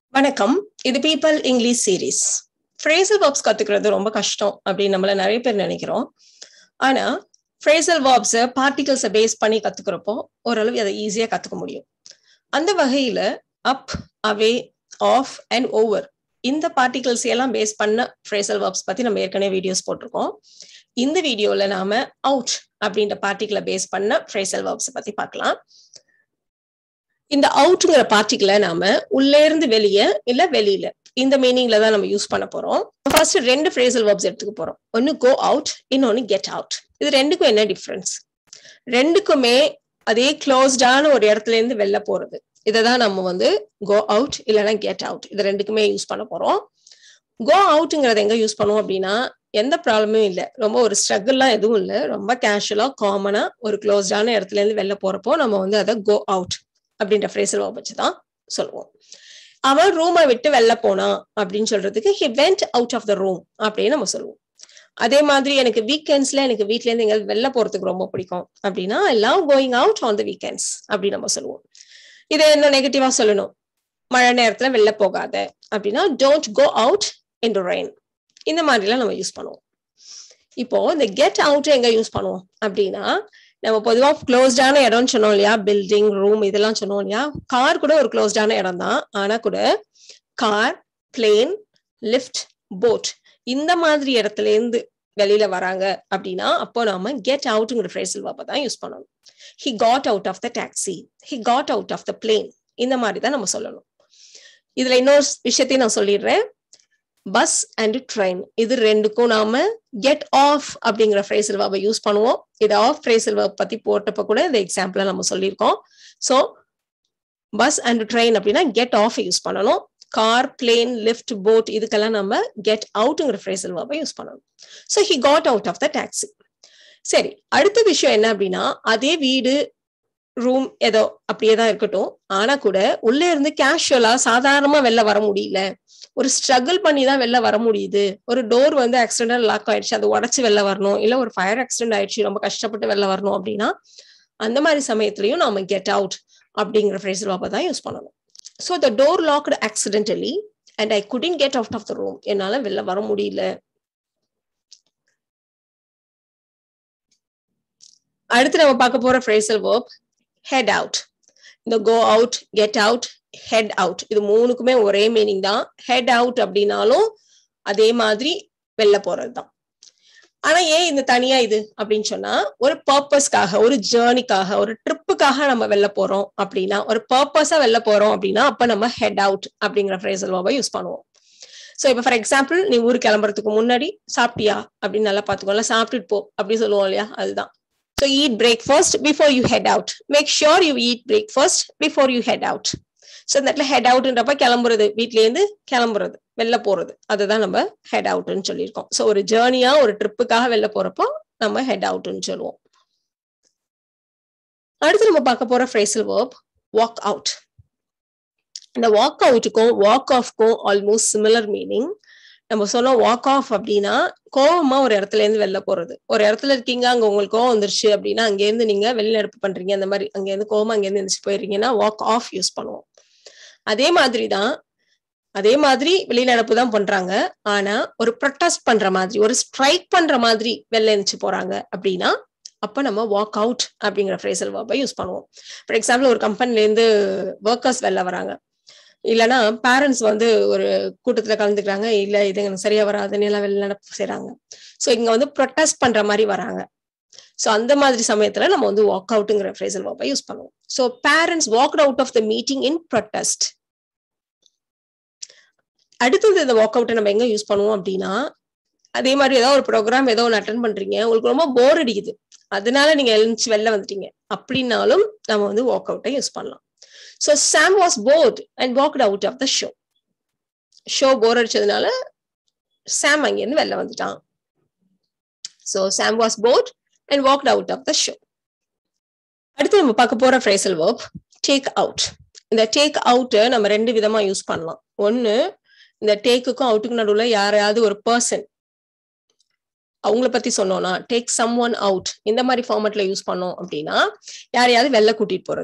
வணக்கம் இது people English series phrasal verbs கத்துக்கிறது ரொம்ப கஷ்டம் அப்படின்னு நம்மள நிறைய பேர் நினைக்கிறோம் ஆனா ஃப்ரேசல் வேர்ப்ஸை பார்ட்டிகல்ஸை பேஸ் பண்ணி கத்துக்கிறப்போ ஓரளவு அதை ஈஸியா கத்துக்க முடியும் அந்த வகையில up away off and over இந்த பார்ட்டிகல்ஸ் எல்லாம் பேஸ் பண்ண ஃப்ரேசல் வேர்ப்ஸ் பத்தி நம்ம ஏற்கனவே வீடியோஸ் போட்டிருக்கோம் இந்த வீடியோல நாம அவுட் அப்படின்ற பார்ட்டிகளை பேஸ் பண்ண ஃப்ரேசல் வேர்ப்ஸ் பத்தி பார்க்கலாம் இந்த அவுட்ங்கிற பார்ட்டிகளை நாம உள்ளே இருந்து வெளியே இல்ல வெளியில இந்த மீனிங்ல தான் நம்ம யூஸ் பண்ண போறோம் ஃபர்ஸ்ட் ரெண்டு ஃப்ரேசல் வேர்ப்ஸ் எடுத்துக்க போறோம் ஒன்னு கோ அவுட் இன்னொன்னு கெட் அவுட் இது ரெண்டுக்கும் என்ன டிஃப்ரென்ஸ் ரெண்டுக்குமே அதே க்ளோஸ்டான ஒரு இடத்துல இருந்து வெளில போறது இதை தான் நம்ம வந்து கோ அவுட் இல்லைன்னா கெட் அவுட் இது ரெண்டுக்குமே யூஸ் பண்ண போறோம் கோ அவுட்டுங்கிறத எங்க யூஸ் பண்ணுவோம் அப்படின்னா எந்த ப்ராப்ளமும் இல்லை ரொம்ப ஒரு ஸ்ட்ரகிள்லாம் எதுவும் இல்லை ரொம்ப கேஷுவலா காமனா ஒரு க்ளோஸ்டான இடத்துல இருந்து வெளில போறப்போ நம்ம வந்து அதை கோ அவுட் அப்படின்ற ஃப்ரேசல் வச்சு தான் சொல்லுவோம் அவன் ரூமை விட்டு வெளில போனான் அப்படின்னு சொல்றதுக்கு he went out of the room அப்படின்னு நம்ம சொல்லுவோம் அதே மாதிரி எனக்கு வீக்கெண்ட்ஸ்ல எனக்கு வீட்ல இருந்து எங்க வெளில போறதுக்கு ரொம்ப பிடிக்கும் அப்படின்னா I love going out on the weekends அப்படின்னு நம்ம சொல்லுவோம் இதை இன்னும் நெகட்டிவா சொல்லணும் மழை நேரத்துல வெளில போகாத அப்படின்னா don't go out in the rain இந்த மாதிரிலாம் நம்ம யூஸ் பண்ணுவோம் இப்போ இந்த கெட் அவுட் எங்க யூஸ் பண்ணுவோம் அப்படின்னா நம்ம பொதுவா க்ளோஸ்டான இடம்னு சொன்னோம் இல்லையா பில்டிங் ரூம் இதெல்லாம் சொன்னோம் இல்லையா கார் கூட ஒரு க்ளோஸ்டான இடம் தான் ஆனா கூட கார் பிளேன் லிஃப்ட் போட் இந்த மாதிரி இடத்துல இருந்து வெளியில வராங்க அப்படின்னா அப்போ நாம கெட் அவுட்ங்கிற ஃப்ரேசல் வாப்ப தான் யூஸ் பண்ணணும் he got out of the taxi he got out of the plane இந்த மாதிரி தான் நம்ம சொல்லணும் இதுல இன்னொரு விஷயத்தையும் நான் சொல்லிடுறேன் பஸ் அண்ட் ட்ரெயின் இது ரெண்டுக்கும் நாம கெட் ஆஃப் அப்படிங்கிற ஃப்ரேசல் வேர்பை யூஸ் பண்ணுவோம் இது ஆஃப் ஃப்ரேசல் வேர்ப் பத்தி போட்டப்ப கூட இந்த எக்ஸாம்பிள நம்ம சொல்லியிருக்கோம் ஸோ பஸ் அண்ட் ட்ரெயின் அப்படின்னா கெட் ஆஃப் யூஸ் பண்ணணும் கார் பிளேன் லிஃப்ட் போட் இதுக்கெல்லாம் நம்ம கெட் அவுட்ங்கிற ஃப்ரேசல் வேர்பை யூஸ் பண்ணணும் so he got out of the taxi சரி அடுத்த விஷயம் என்ன அப்படின்னா அதே வீடு ரூம் ஏதோ அப்படியே தான் இருக்கட்டும் ஆனா கூட உள்ள இருந்து கேஷுவலா சாதாரணமா வெளில வர முடியல ஒரு ஸ்ட்ரகிள் பண்ணி தான் வெளில வர முடியுது ஒரு டோர் வந்து ஆக்சிடென்டல் லாக் ஆயிடுச்சு அது உடச்சு வெளில வரணும் இல்ல ஒரு ஃபயர் ஆக்சிடென்ட் ஆயிடுச்சு ரொம்ப கஷ்டப்பட்டு வெளில வரணும் அப்படின்னா அந்த மாதிரி சமயத்திலையும் நாம கெட் அவுட் அப்படிங்கிற ஃப்ரேசல் வாப்பை தான் யூஸ் பண்ணணும் so the door locked accidentally and I couldn't get out of the room என்னால வெளில வர முடியல அடுத்து நம்ம பார்க்க போற ஃப்ரேசல் வேர்ப் ஹெட் அவுட் இந்த go out get out head out இது மூணுக்குமே ஒரே மீனிங் தான் ஹெட் அவுட் அப்படின்னாலும் அதே மாதிரி வெளில போறது தான் ஆனா ஏன் இந்த தனியா இது அப்படின்னு சொன்னா ஒரு பர்பஸ்க்காக ஒரு ஜேர்னிக்காக ஒரு ட்ரிப்புக்காக நம்ம வெளில போறோம் அப்படின்னா ஒரு பர்பஸா வெளில போறோம் அப்படின்னா அப்ப நம்ம ஹெட் அவுட் அப்படிங்கிற ஃப்ரேசல் வேர்பை யூஸ் பண்ணுவோம் ஸோ இப்போ ஃபார் எக்ஸாம்பிள் நீ ஊருக்கு கிளம்புறதுக்கு முன்னாடி சாப்பிட்டியா அப்படின்னு நல்லா பார்த்துக்கோல சாப்பிட்டுட்டு போ அப்படி சொல்லுவோம் இல்லையா அதுதான் So eat breakfast before you head out. Make sure you eat breakfast before you head out. So இந்த இடத்துல ஹெட் அவுட்ன்றப்ப கிளம்புறது வீட்லேருந்து கிளம்புறது வெளில போறது அதுதான் நம்ம ஹெட் அவுட்னு சொல்லியிருக்கோம் ஸோ ஒரு ஜேர்னியா ஒரு ட்ரிப்புக்காக வெளில போறப்போ நம்ம ஹெட் அவுட்னு சொல்லுவோம் அடுத்து நம்ம பார்க்க போற ஃப்ரேசல் வேர்ப் வாக் அவுட் இந்த வாக் அவுட்டுக்கும் வாக் ஆஃப்க்கும் ஆல்மோஸ்ட் சிமிலர் மீனிங் நம்ம சொன்னோம் வாக் ஆஃப் அப்படின்னா கோவமா ஒரு இடத்துல இருந்து வெளில போறது ஒரு இடத்துல இருக்கீங்க அங்க உங்களுக்கு கோவம் வந்துருச்சு அப்படின்னா அங்க இருந்து நீங்க வெளிநடப்பு பண்றீங்க அந்த மாதிரி அங்க இருந்து கோவமா அங்க இருந்து எந்திரிச்சு போயிடுறீங்கன்னா வாக் ஆஃப் யூஸ் பண்ணுவோம் அதே மாதிரி தான் அதே மாதிரி வெளிநடப்பு தான் பண்றாங்க ஆனா ஒரு ப்ரொட்டஸ்ட் பண்ற மாதிரி ஒரு ஸ்ட்ரைக் பண்ற மாதிரி வெளில எழுந்துச்சு போறாங்க அப்படின்னா அப்ப நம்ம வாக் அவுட் அப்படிங்கிற ஃப்ரேசல் வேர்பை யூஸ் பண்ணுவோம் ஃபார் எக்ஸாம்பிள் ஒரு கம்பெனில இருந்து ஒர்க்கர்ஸ் வெளில வராங்க இல்லைன்னா பேரண்ட்ஸ் வந்து ஒரு கூட்டத்துல கலந்துக்கிறாங்க இல்ல இது எனக்கு சரியா வராதுன்னு எல்லாம் வெளில நடப்பு செய்யறாங்க ஸோ இங்க வந்து ப்ரொட்டஸ்ட் பண்ற மாதிரி வராங்க ஸோ அந்த மாதிரி சமயத்துல நம்ம வந்து வாக் அவுட்டுங்கிற ஃப்ரேசல் வாப்பை யூஸ் பண்ணுவோம் so parents walk out of the meeting in protest அடுத்தது இந்த வாக் அவுட்டை நம்ம எங்க யூஸ் பண்ணுவோம் அப்படின்னா அதே மாதிரி ஏதாவது ஒரு ப்ரோக்ராம் ஏதோ ஒன்று அட்டன் பண்றீங்க உங்களுக்கு ரொம்ப போர் அடிக்குது அதனால நீங்க எழுந்துச்சு வெளில வந்துட்டீங்க அப்படின்னாலும் நம்ம வந்து வாக் அவுட்டை யூஸ் பண்ணலாம் so Sam was bored and walked out of the show show bore அடிச்சதுனால சாம் அங்கேருந்து வெளில வந்துட்டான் so Sam was bored and walked out of the show அடுத்து நம்ம பார்க்க போற ஃப்ரேசல் வேர்ப் டேக் அவுட் இந்த டேக் அவுட்டை நம்ம ரெண்டு விதமா யூஸ் பண்ணலாம் ஒன்னு இந்த டேக்குக்கும் அவுட்டுக்கும் நடுவில் யாரையாவது ஒரு பர்சன் அவங்கள பத்தி சொன்னோம்னா டேக் சம் ஒன் அவுட் இந்த மாதிரி ஃபார்மேட்ல யூஸ் பண்ணோம் அப்படின்னா யாரையாவது வெளில கூட்டிட்டு போறது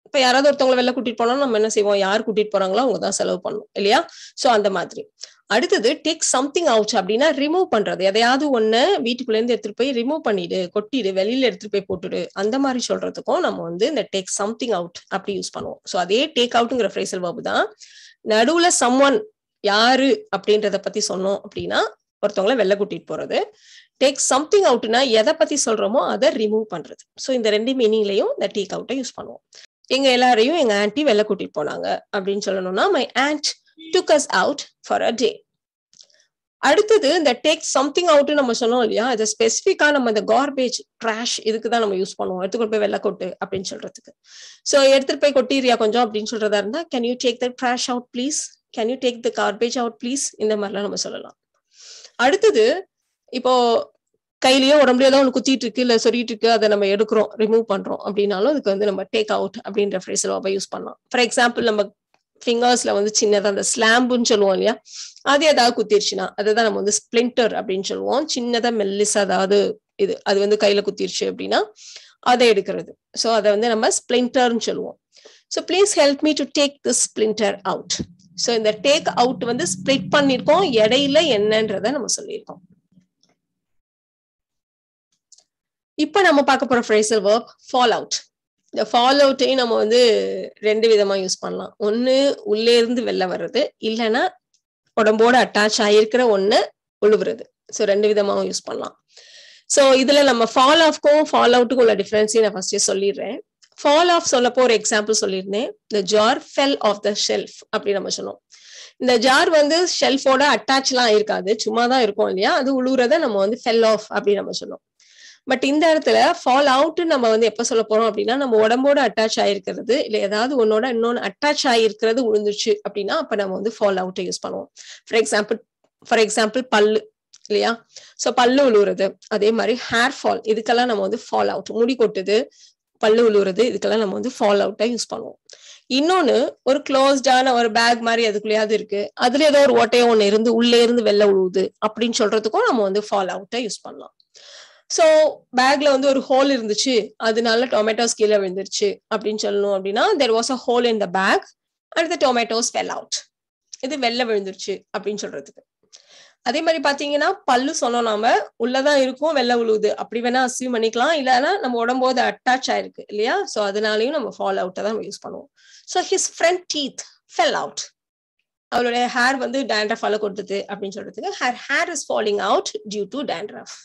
இப்ப யாராவது ஒருத்தவங்களை வெளில கூட்டிட்டு போனா நம்ம என்ன செய்வோம் யார் கூட்டிட்டு போறாங்களோ அவங்க தான் செலவு பண்ணணும் இல்லையா சோ அந்த மாதிரி அடுத்தது டேக் சம்திங் அவுட் அப்படின்னா ரிமூவ் பண்றது எதையாவது ஒண்ணு வீட்டுக்குள்ள இருந்து எடுத்துட்டு போய் ரிமூவ் பண்ணிடு கொட்டிடு வெளியில எடுத்துட்டு போய் போட்டுடு அந்த மாதிரி சொல்றதுக்கும் நம்ம வந்து இந்த டேக் சம்திங் அவுட் அப்படி யூஸ் பண்ணுவோம் சோ அதே டேக் அவுட்ங்கிற ஃப்ரேசல் வேர்பு தான் நடுவுல சம்ஒன் யாரு அப்படின்றத பத்தி சொன்னோம் அப்படின்னா ஒருத்தவங்களை வெளில கூட்டிட்டு போறது டேக் சம்திங் அவுட்னா எதை பத்தி சொல்றோமோ அதை ரிமூவ் பண்றது ஸோ இந்த ரெண்டு மீனிங்லயும் இந்த டேக் அவுட்டை யூஸ் பண்ணுவோம் எங்க எல்லாரையும் எங்க ஆன்டி வெளில கூட்டிட்டு போனாங்க அப்படின்னு சொல்லணும்னா my aunt took us out for a day அடுத்தது இந்த டேக் சம்திங் அவுட் நம்ம சொன்னோம் இல்லையா இதை ஸ்பெசிஃபிக்கா நம்ம இந்த கார்பேஜ் ட்ராஷ் இதுக்கு தான் நம்ம யூஸ் பண்ணுவோம் எடுத்துக்கொண்டு போய் வெள்ள கொட்டு அப்படின்னு சொல்றதுக்கு ஸோ எடுத்துட்டு போய் கொட்டிரியா கொஞ்சம் அப்படின்னு சொல்றதா இருந்தா can you take the trash out please can you take the garbage out please இந்த மாதிரிலாம் நம்ம சொல்லலாம் அடுத்தது இப்போ கையிலயோ உடம்புலயோ ஏதோ ஒன்று குத்திட்டு இருக்கு இல்ல சொல்லிட்டு இருக்கு அதை நம்ம எடுக்கிறோம் ரிமூவ் பண்றோம் அப்படின்னாலும் அதுக்கு வந்து நம்ம டேக் அவுட் அப்படின்ற ஃப்ரேஸ் யூஸ் பண்ணலாம் ஃபார் எக்ஸாம்பிள் நம்ம ஃபிங்கர்ஸ்ல வந்து சின்னதா அந்த ஸ்லாம்புன்னு சொல்லுவோம் இல்லையா அது ஏதாவது குத்திருச்சுன்னா அதுதான் நம்ம வந்து ஸ்பிளிண்டர் அப்படின்னு சொல்லுவோம் சின்னதா மெல்லிசா அதாவது இது அது வந்து கையில குத்திருச்சு அப்படின்னா அதை எடுக்கிறது ஸோ அதை வந்து நம்ம ஸ்பிளிண்டர்னு சொல்லுவோம் so please help me to take the splinter out so இந்த டேக் அவுட் வந்து ஸ்பிளிட் பண்ணிருக்கோம் இடையில என்னன்றத நம்ம சொல்லியிருக்கோம் இப்ப நம்ம பார்க்க போற ஃப்ரேசல் ஒர்க் ஃபால் அவுட் இந்த ஃபால் அவுட்டையும் நம்ம வந்து ரெண்டு விதமா யூஸ் பண்ணலாம் ஒண்ணு உள்ளே இருந்து வெளில வர்றது இல்லைன்னா உடம்போட அட்டாச் ஆகிருக்கிற ஒண்ணு உழுவுறது ஸோ ரெண்டு விதமாவும் யூஸ் பண்ணலாம் ஸோ இதுல நம்ம ஃபால் ஆஃப்க்கும் ஃபால் அவுட்டுக்கும் உள்ள டிஃபரன்ஸையும் நான் ஃபர்ஸ்டே சொல்லிடுறேன் ஃபால் ஆஃப் சொல்லப்போ ஒரு எக்ஸாம்பிள் சொல்லியிருந்தேன் இந்த jar fell off the shelf அப்படி நம்ம சொன்னோம் இந்த ஜார் வந்து ஷெல்ஃபோட அட்டாச்லாம் இருக்காது சும்மா தான் இருக்கும் இல்லையா அது உழுவுறத நம்ம வந்து ஃபெல் ஆஃப் அப்படின்னு நம்ம சொன்னோம் பட் இந்த இடத்துல ஃபால் அவுட் நம்ம வந்து எப்ப சொல்ல போறோம் அப்படின்னா நம்ம உடம்போட அட்டாச் ஆயிருக்கிறது இல்ல ஏதாவது ஒன்னோட இன்னொன்னு அட்டாச் ஆயிருக்கிறது விழுந்துச்சு அப்படின்னா அப்ப நம்ம வந்து ஃபால் அவுட்டை யூஸ் பண்ணுவோம் ஃபார் எக்ஸாம்பிள் ஃபார் எக்ஸாம்பிள் பல்லு இல்லையா சோ பல்லு உழுவுறது அதே மாதிரி ஹேர் ஃபால் இதுக்கெல்லாம் நம்ம வந்து ஃபால் அவுட் முடி கொட்டுது பல்லு உழுவுறது இதுக்கெல்லாம் நம்ம வந்து ஃபால் அவுட்டை யூஸ் பண்ணுவோம் இன்னொன்னு ஒரு க்ளோஸ்டான ஒரு பேக் மாதிரி அதுக்குள்ளேயாவது இருக்கு அதுல ஏதோ ஒரு ஓட்டையோ ஒண்ணு இருந்து உள்ளே இருந்து வெளில உழுவுது அப்படின்னு சொல்றதுக்கும் நம்ம வந்து ஃபால் அவுட்டை யூஸ் பண்ணலாம் சோ பேக்ல வந்து ஒரு ஹோல் இருந்துச்சு அதனால டொமேட்டோஸ் கீழே விழுந்துருச்சு அப்படின்னு சொல்லணும் அப்படின்னா there was a hole in the bag and the tomatoes fell out இது வெளில விழுந்துருச்சு அப்படின்னு சொல்றதுக்கு அதே மாதிரி பாத்தீங்கன்னா பல்லு சொன்னோம் நாம உள்ளதான் இருக்கும் வெள்ள விழுவுது அப்படி வேணா அசியூம் பண்ணிக்கலாம் இல்லைன்னா நம்ம உடம்போது அட்டாச் ஆயிருக்கு இல்லையா சோ அதனாலயும் நம்ம ஃபால் அவுட்டை தான் யூஸ் பண்ணுவோம் so his front teeth fell out அவளுடைய ஹேர் வந்து டேண்ட்ரஃபால கொடுத்தது அப்படின்னு சொல்றதுக்கு hair hair is falling out due to dandruff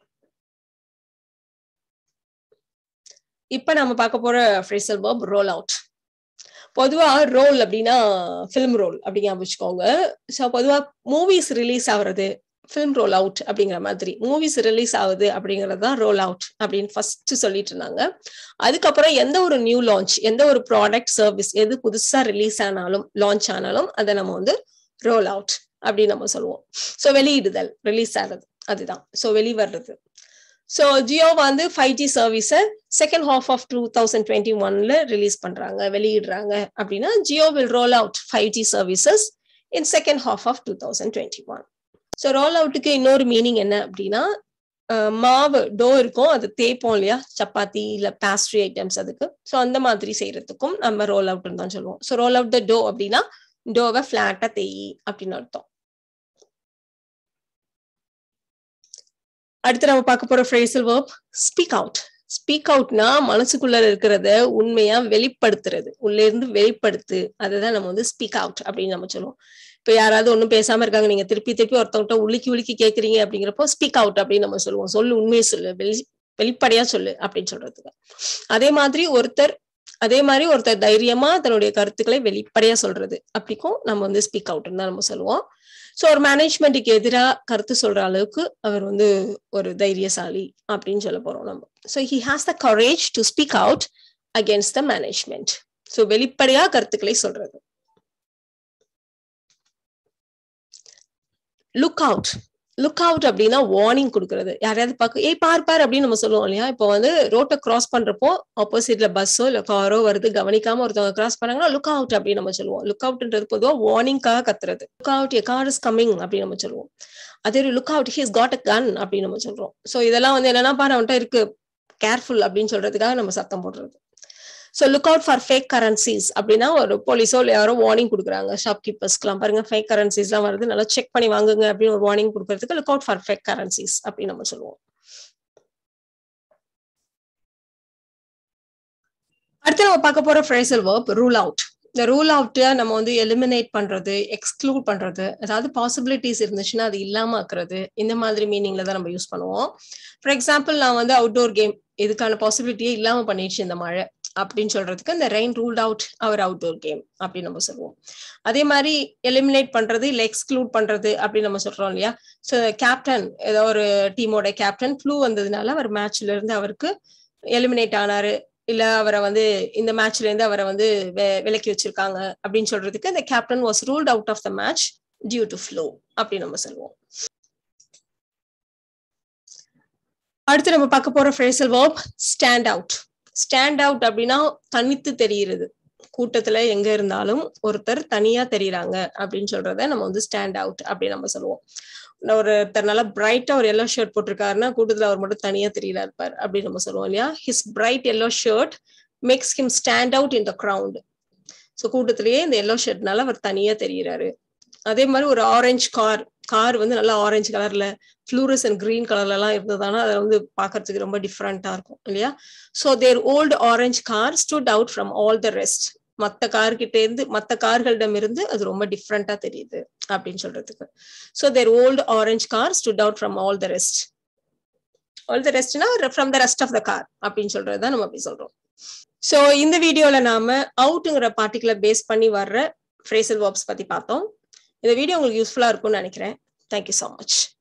இப்ப நம்ம பார்க்க போற ஃப்ரேசல் வேர்ப் ரோல் அவுட் பொதுவா ரோல் அப்படின்னா ஃபிலிம் ரோல் அப்படிங்க வச்சுக்கோங்க ஸோ பொதுவா மூவிஸ் ரிலீஸ் ஆகுறது ஃபிலிம் ரோல் அவுட் அப்படிங்கிற மாதிரி மூவிஸ் ரிலீஸ் ஆகுது அப்படிங்கிறது தான் ரோல் அவுட் அப்படின்னு ஃபர்ஸ்ட் சொல்லிட்டு இருந்தாங்க அதுக்கப்புறம் எந்த ஒரு நியூ லான்ச் எந்த ஒரு ப்ராடக்ட் சர்வீஸ் எது புதுசா ரிலீஸ் ஆனாலும் லான்ச் ஆனாலும் அதை நம்ம வந்து ரோல் அவுட் அப்படின்னு நம்ம சொல்லுவோம் ஸோ வெளியிடுதல் ரிலீஸ் ஆகுறது அதுதான் ஸோ வெளிவர்றது ஸோ ஜியோ வந்து ஃபைவ் ஜி சர்வீஸை second half of two thousand twenty ஒன்ல ரிலீஸ் பண்றாங்க வெளியிடுறாங்க அப்படின்னா Jio will roll out five G services in second half of two thousand twenty one so roll அவுட்டுக்கு இன்னொரு மீனிங் என்ன அப்படின்னா மாவு டோ இருக்கும் அது தேய்ப்போம் இல்லையா சப்பாத்தி இல்ல பேஸ்ட்ரி ஐட்டம்ஸ் அதுக்கு ஸோ அந்த மாதிரி செய்யறதுக்கும் நம்ம ரோல் அவுட்னு தான் சொல்லுவோம் so roll out the dough அப்படின்னா டோவை ஃபிளாட்டா தேய் அப்படின்னு அர்த்தம் அடுத்து நம்ம பார்க்க போற phrasal verb speak out speak அவுட்னா மனசுக்குள்ள இருக்கிறத உண்மையா வெளிப்படுத்துறது உள்ள இருந்து வெளிப்படுத்து அதுதான் நம்ம வந்து ஸ்பீக் அவுட் அப்படின்னு நம்ம சொல்லுவோம் இப்ப யாராவது ஒண்ணும் பேசாம இருக்காங்க நீங்க திருப்பி திருப்பி ஒருத்தவங்கிட்ட உலுக்கி உலுக்கி கேக்குறீங்க அப்படிங்கிறப்போ ஸ்பீக் அவுட் அப்படின்னு நம்ம சொல்லுவோம் சொல்லு உண்மையை சொல்லு வெளி வெளிப்படையா சொல்லு அப்படின்னு சொல்றதுக்கு அதே மாதிரி ஒருத்தர் அதே மாதிரி ஒருத்தர் தைரியமா தன்னுடைய கருத்துக்களை வெளிப்படையா சொல்றது அப்படிக்கும் நம்ம வந்து ஸ்பீக் அவுட்னு தான் நம்ம சொல்லுவோம் ஸோ ஒரு மேனேஜ்மெண்ட்டுக்கு எதிராக கருத்து சொல்ற அளவுக்கு அவர் வந்து ஒரு தைரியசாலி அப்படின்னு சொல்ல போறோம் நம்ம so he has the courage to speak out against the management so வெளிப்படையா கருத்துக்களை சொல்றது லுக் அவுட் லுக் அவுட் அப்படின்னா வார்னிங் கொடுக்கறது யாரையாவது பார்க்க ஏய் பார் பார் அப்படின்னு நம்ம சொல்லுவோம் இல்லையா இப்போ வந்து ரோட்டை கிராஸ் பண்றப்போ ஆப்போசிட்ல பஸ்ஸோ இல்ல காரோ வருது கவனிக்காம ஒருத்தவங்க கிராஸ் பண்ணாங்கன்னா லுக் அவுட் அப்படின்னு நம்ம சொல்லுவோம் லுக் அவுட்ன்றது பொதுவாக வார்னிங்காக கத்துறது look out a car is coming அப்படின்னு நம்ம சொல்லுவோம் அதே ஒரு look out he's got a gun அப்படின்னு நம்ம சொல்றோம் ஸோ இதெல்லாம் வந்து என்னன்னா பாரு அவன்கிட்ட இருக்கு கேர்ஃபுல் அப்படின்னு சொல்றதுக்காக நம்ம சத்தம் போடுறது so look out for fake currencies அப்படின்னா ஒரு போலீஸோ இல்லை யாரோ வார்னிங் கொடுக்குறாங்க ஷாப் கீப்பர்ஸ்க்குலாம் பாருங்க ஃபேக் கரன்சிஸ்லாம் வருது நல்லா செக் பண்ணி வாங்குங்க அப்படின்னு ஒரு வார்னிங் கொடுக்கறதுக்கு look out for fake currencies அப்படின்னு நம்ம சொல்லுவோம் அடுத்து நம்ம பார்க்க போற ஃப்ரேசல் வேர்ப் ரூல் அவுட் இந்த ரூல் அவுட்டை நம்ம வந்து எலிமினேட் பண்றது எக்ஸ்க்ளூட் பண்றது அதாவது பாசிபிலிட்டிஸ் இருந்துச்சுன்னா அது இல்லாம ஆக்குறது இந்த மாதிரி மீனிங்ல தான் நம்ம யூஸ் பண்ணுவோம் ஃபார் எக்ஸாம்பிள் நான் வந்து அவுட்டோர் கேம் இதுக்கான பாசிபிலிட்டியே இல்லாம பண்ணிடுச்சு இந்த மழை அப்படின்னு சொல்றதுக்கு இந்த rain ruled out our outdoor game அப்படின்னு நம்ம சொல்லுவோம் அதே மாதிரி எலிமினேட் பண்றது இல்லை எக்ஸ்க்ளூட் பண்றது அப்படின்னு நம்ம சொல்றோம் இல்லையா ஸோ கேப்டன் ஏதோ ஒரு டீமோட கேப்டன் ஃப்ளூ வந்ததுனால அவர் மேட்ச்ல இருந்து அவருக்கு எலிமினேட் ஆனாரு இல்ல அவரை வந்து இந்த மேட்ச்ல இருந்து அவரை வந்து விலக்கி வச்சிருக்காங்க அப்படின்னு சொல்றதுக்கு இந்த captain was ruled out of the match due to flu அப்படின்னு நம்ம சொல்லுவோம் அடுத்து நம்ம பார்க்க போற phrasal verb stand out stand out அப்படின்னா தனித்து தெரிகிறது கூட்டத்துல எங்க இருந்தாலும் ஒருத்தர் தனியா தெரியுறாங்க அப்படின்னு சொல்றத நம்ம வந்து ஸ்டாண்ட் அவுட் அப்படின்னு நம்ம சொல்லுவோம் ஒருத்தர் நல்லா பிரைட்டா ஒரு எல்லோ ஷர்ட் போட்டிருக்காருன்னா கூட்டத்துல அவர் மட்டும் தனியா தெரியல இருப்பார் அப்படின்னு நம்ம சொல்லுவோம் இல்லையா his bright yellow shirt makes him stand out in the ground so கூட்டத்திலேயே இந்த எல்லோ ஷர்ட்னால அவர் தனியா தெரியுறாரு அதே மாதிரி ஒரு ஆரஞ்சு கார் கார் வந்து நல்லா ஆரஞ்சு கலர்ல ஃப்ளூரஸ் அண்ட் கிரீன் கலர்ல எல்லாம் இருந்ததுனா அதை வந்து பாக்குறதுக்கு ரொம்ப டிஃப்ரெண்டா இருக்கும் இல்லையா so their old orange car stood out from all the rest மத்த கார்கிட்ட இருந்து மத்த கார்களிடம் இருந்து அது ரொம்ப டிஃப்ரெண்டா தெரியுது அப்படின்னு சொல்றதுக்கு so their old orange car stood out from all the rest all the ரெஸ்ட்னா from the rest of the car அப்படின்னு சொல்றது தான் நம்ம அப்படி சொல்றோம் ஸோ இந்த வீடியோல நாம அவுட்டுங்கிற பார்ட்டிகுலர் பேஸ் பண்ணி வர்ற ஃப்ரேசல் வேர்ப்ஸ் பத்தி பார்த்தோம் இந்த வீடியோ உங்களுக்கு யூஸ்ஃபுல்லா இருக்கும்னு நினைக்கிறேன் தேங்க்யூ ஸோ மச்